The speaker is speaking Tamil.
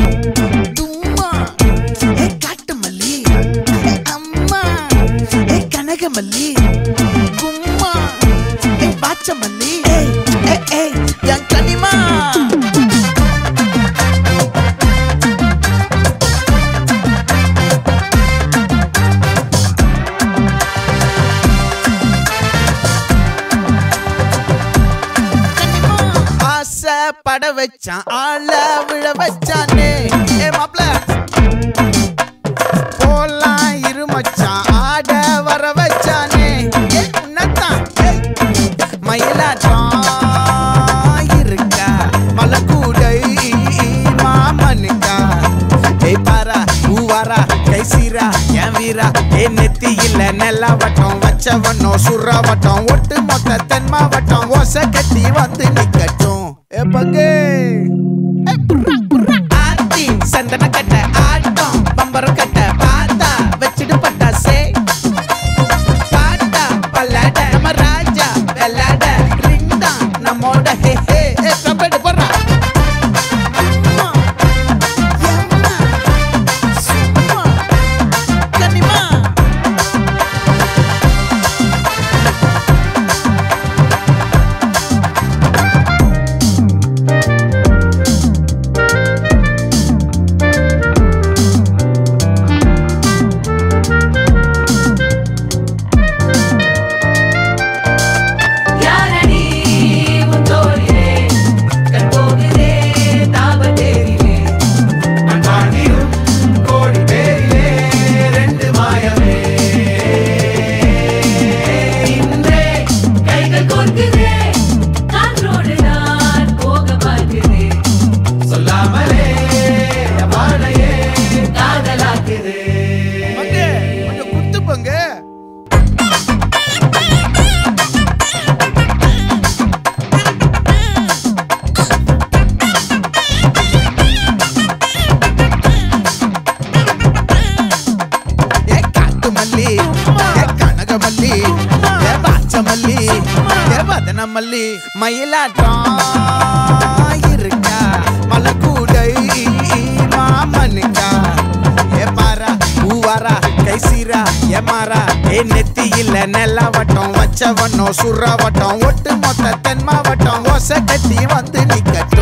தும்மா ஏ காட்டு மல்லி ஏ அம்மா ஏ கனகமல்லி கும்மா ஏ பாச்ச மல்லி ஏய் ஏய் ஏய் என் கனிமா ஆசை பட வச்சான் ஆள விழ வச்சானே ஏ மாப்ள போலாம் இரு மச்சான் ஆட வர வச்சானே ஏ உன்னத்தான் ஏய். மயிலாட்டம் இருக்கா மலக்கூடை மாமனுக்கா ஏய் பாரா பூவாரா கை சீரா என் வீரா ஏ நெத்தி இல்ல நெல்லா வட்டம் வச்சவனோ சுறா வட்டம் ஒட்டு மொத்த தென் மாவட்டம் ஓசை கட்டி வந்து நிக்கட்டும் ஏ பங்கே ஏ புர்ரா, புர்ரா. ஆத்தி சந்தன கட்ட ஆட்டம் பம்பரம் கட்ட பார்த்தா வச்சிடு பட்டாசே பாட்டா பல்லாட நம்ம ராஜா வெள்ளாட ரிங் தான் நம்மோட ஹே ஹே ஏ கபடி போடுறா அம்மா, எம்மா, சும்மா, கனிமா. யாரடி உன் தோளிலே கண் போகுதே தாபத்தேரிலே அன்பாண்டியும் கோடி பேரிலே ரெண்டு மாயமே இன்றே கைகள் கோர்க்குதே காற்றோடு நான் போக பார்க்குதே சொல்லாமலே வாழையே காதலாக்குதே பங்கு, கொஞ்சம் குத்து பங்கு. ஏ காட்டு மல்லி ஏ கனகமல்லி ஏ பாச்சமல்லி ஏ வதன மல்லி மயிலாட்டம் இருக்கா மலக்கூடை மாமனுக்கா ஏ பாரா பூவாரா கை சீரா ஏ மாறா ஏ நெத்தி இல்ல நெல்லா வட்டம் வச்சவனோ சுறா வட்டம் ஒட்டு மொத்த தென் மாவட்டம் ஓசை கட்டி வந்து நிக்கட்டும்